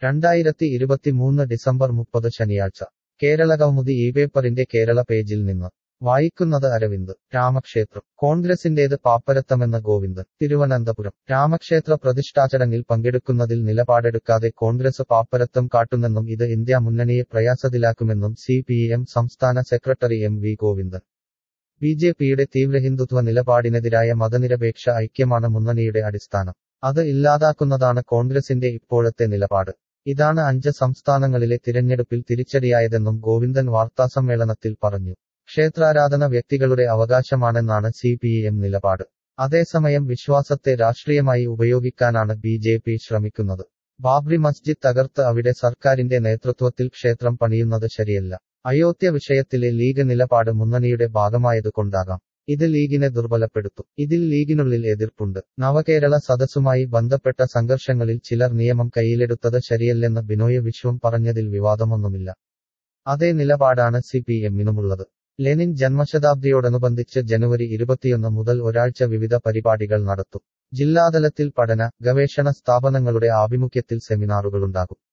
രണ്ടായിരത്തി ഇരുപത്തിമൂന്ന് ഡിസംബർ മുപ്പത് ശനിയാഴ്ച കേരളകൗമുദി ഈ പേപ്പറിന്റെ കേരള പേജിൽ നിന്ന് വായിക്കുന്നത് അരവിന്ദ് രാമക്ഷേത്രം കോൺഗ്രസിന്റേത് പാപ്പരത്തമെന്ന് ഗോവിന്ദൻ തിരുവനന്തപുരം രാമക്ഷേത്ര പ്രതിഷ്ഠാചടങ്ങിൽ പങ്കെടുക്കുന്നതിൽ നിലപാടെടുക്കാതെ കോൺഗ്രസ് പാപ്പരത്തം കാട്ടുന്നെന്നും ഇത് ഇന്ത്യ മുന്നണിയെ പ്രയാസത്തിലാക്കുമെന്നും സി പി എം സംസ്ഥാന സെക്രട്ടറി M V Govindan B J പിയുടെ തീവ്രഹിന്ദുത്വ നിലപാടിനെതിരായ മതനിരപേക്ഷ ഐക്യമാണ് മുന്നണിയുടെ അടിസ്ഥാനം അത് ഇല്ലാതാക്കുന്നതാണ് കോൺഗ്രസിന്റെ ഇപ്പോഴത്തെ നിലപാട് ഇതാണ് അഞ്ച് സംസ്ഥാനങ്ങളിലെ തിരഞ്ഞെടുപ്പിൽ തിരിച്ചടിയായതെന്നും ഗോവിന്ദൻ വാർത്താസമ്മേളനത്തിൽ പറഞ്ഞു ക്ഷേത്രാരാധന വ്യക്തികളുടെ അവകാശമാണെന്നാണ് സി പി എം നിലപാട് അതേസമയം വിശ്വാസത്തെ രാഷ്ട്രീയമായി ഉപയോഗിക്കാനാണ് ബി ജെ പി ശ്രമിക്കുന്നത് ബാബ്രി മസ്ജിദ് തകർത്ത് അവിടെ സർക്കാരിന്റെ നേതൃത്വത്തിൽ ക്ഷേത്രം പണിയുന്നത് ശരിയല്ല അയോധ്യ വിഷയത്തിലെ ലീഗ് നിലപാട് മുന്നണിയുടെ ഭാഗമായതുകൊണ്ടാകാം ഇത് ലീഗിനെ ദുർബലപ്പെടുത്തും ഇതിൽ ലീഗിനുള്ളിൽ എതിർപ്പുണ്ട് നവകേരള സദസ്സുമായി ബന്ധപ്പെട്ട സംഘർഷങ്ങളിൽ ചിലർ നിയമം കയ്യിലെടുത്തത് ശരിയല്ലെന്ന് ബിനോയ് വിശ്വം പറഞ്ഞതിൽ വിവാദമൊന്നുമില്ല അതേ നിലപാടാണ് സി പി എമ്മിനുമുള്ളത് ലെനിൻ ജന്മശതാബ്ദിയോടനുബന്ധിച്ച് ജനുവരി ഇരുപത്തിയൊന്ന് മുതൽ ഒരാഴ്ച വിവിധ പരിപാടികൾ നടത്തും ജില്ലാതലത്തിൽ പഠന ഗവേഷണ സ്ഥാപനങ്ങളുടെ ആഭിമുഖ്യത്തിൽ സെമിനാറുകളുണ്ടാകും